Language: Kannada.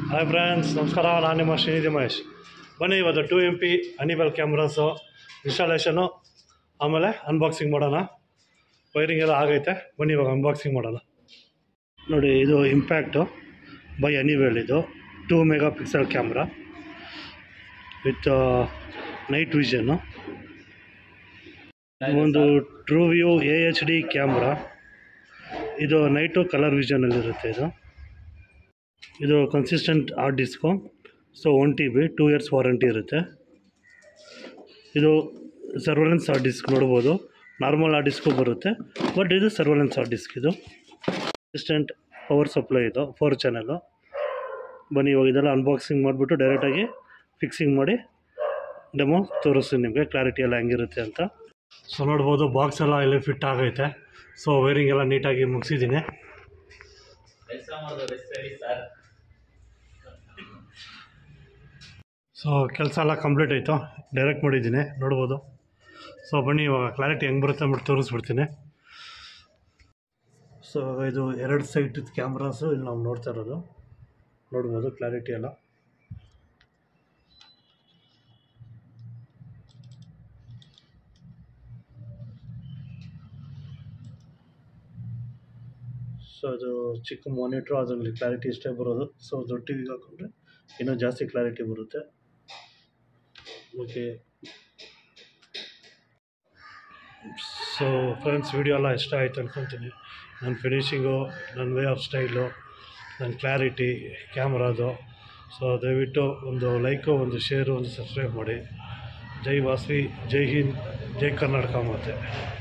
ಹಾಯ್ ಫ್ರೆಂಡ್ಸ್ ನಮಸ್ಕಾರ ನಾನು ನಿಮ್ಮ ಶ್ರೀನಿಧಿ ಮಹೇಶ್ ಬನ್ನಿ ಇವತ್ತು two M P Honeywell cameras installation ಆಮೇಲೆ ಅನ್ಬಾಕ್ಸಿಂಗ್ ಮಾಡೋಣ ವೈರಿಂಗ್ ಎಲ್ಲ ಆಗೈತೆ ಬನ್ನಿ ಇವಾಗ ಅನ್ಬಾಕ್ಸಿಂಗ್ ಮಾಡೋಣ ನೋಡಿ ಇದು ಇಂಪ್ಯಾಕ್ಟು ಬೈ ಅನಿವೆಲ್ ಇದು two mega pixel camera with night vision ಒಂದು true view A H D camera ಇದು ನೈಟು ಕಲರ್ ವಿಷನಲ್ಲಿರುತ್ತೆ ಇದು ಇದು consistent hard disk so one T B two years warranty ಇರುತ್ತೆ ಇದು ಸರ್ವೆಲೆನ್ಸ್ ಹಾರ್ಡ್ ಡಿಸ್ಕ್ ನೋಡ್ಬೋದು ನಾರ್ಮಲ್ ಹಾರ್ಡ್ ಡಿಸ್ಕು ಬರುತ್ತೆ ಬಟ್ ಇದು ಸರ್ವೆಲೆನ್ಸ್ ಹಾರ್ಡ್ ಡಿಸ್ಕ್ ಇದು ಕನ್ಸಿಸ್ಟೆಂಟ್ ಪವರ್ ಸಪ್ಲೈ ಇದು ಫೋರ್ ಚಾನಲ್ಲು ಬನ್ನಿ ಇವಾಗ ಇದೆಲ್ಲ ಅನ್ಬಾಕ್ಸಿಂಗ್ ಮಾಡಿಬಿಟ್ಟು ಡೈರೆಕ್ಟಾಗಿ ಫಿಕ್ಸಿಂಗ್ ಮಾಡಿ ಡೆಮೋ ತೋರಿಸ್ತೀನಿ ನಿಮಗೆ ಕ್ಲಾರಿಟಿ ಎಲ್ಲ ಹೆಂಗಿರುತ್ತೆ ಅಂತ ಸೊ ನೋಡ್ಬೋದು ಬಾಕ್ಸ್ ಎಲ್ಲ ಇಲ್ಲಿ ಫಿಟ್ ಆಗೈತೆ ಸೊ ವೈರಿಂಗ್ ಎಲ್ಲ ನೀಟಾಗಿ ಮುಗಿಸಿದ್ದೀನಿ ಕೆಲಸ ಮಾಡೋದು ಸರಿ ಸರ್ ಸೊ ಕೆಲಸ ಎಲ್ಲ ಕಂಪ್ಲೀಟ್ ಆಯಿತು ಡೈರೆಕ್ಟ್ ಮಾಡಿದ್ದೀನಿ ನೋಡ್ಬೋದು ಸೊ ಬನ್ನಿ ಇವಾಗ ಕ್ಲಾರಿಟಿ ಹೆಂಗೆ ಬರುತ್ತೆ ಅಂದ್ಬಿಟ್ಟು ತೋರಿಸ್ಬಿಡ್ತೀನಿ ಸೊ ಇದು ಎರಡು ಸೈಟ್ ಕ್ಯಾಮ್ರಾಸು ಇಲ್ಲಿ ನಾವು ನೋಡ್ತಾ ಇರೋದು ನೋಡ್ಬೋದು ಕ್ಲಾರಿಟಿ ಎಲ್ಲ ಸೊ ಅದು ಚಿಕ್ಕ ಮಾನಿಟ್ರು ಅದರಲ್ಲಿ ಕ್ಲಾರಿಟಿ ಇಷ್ಟೇ ಬರೋದು ಸೊ ದೊಡ್ಡ ಟಿ ವಿಗೆ ಹಾಕೊಂಡ್ರೆ ಇನ್ನೂ ಜಾಸ್ತಿ ಕ್ಲಾರಿಟಿ ಬರುತ್ತೆ ಓಕೆ ಸೊ ಫ್ರೆಂಡ್ಸ್ ವಿಡಿಯೋ ಎಲ್ಲ ಇಷ್ಟ ಆಯಿತು ಅನ್ಕೊತೀನಿ ನನ್ನ ಫಿನಿಷಿಂಗು ನನ್ನ ವೇ ಆಫ್ ಸ್ಟೈಲು ನನ್ನ ಕ್ಲಾರಿಟಿ ಕ್ಯಾಮ್ರಾದು ಸೊ ದಯವಿಟ್ಟು ಒಂದು ಲೈಕು ಒಂದು ಶೇರು ಒಂದು ಸಬ್ಸ್ಕ್ರೈಬ್ ಮಾಡಿ ಜೈ ವಾಸವಿ ಜೈ ಹಿಂದ್ ಜೈ ಕರ್ನಾಟಕ ಮಾತೆ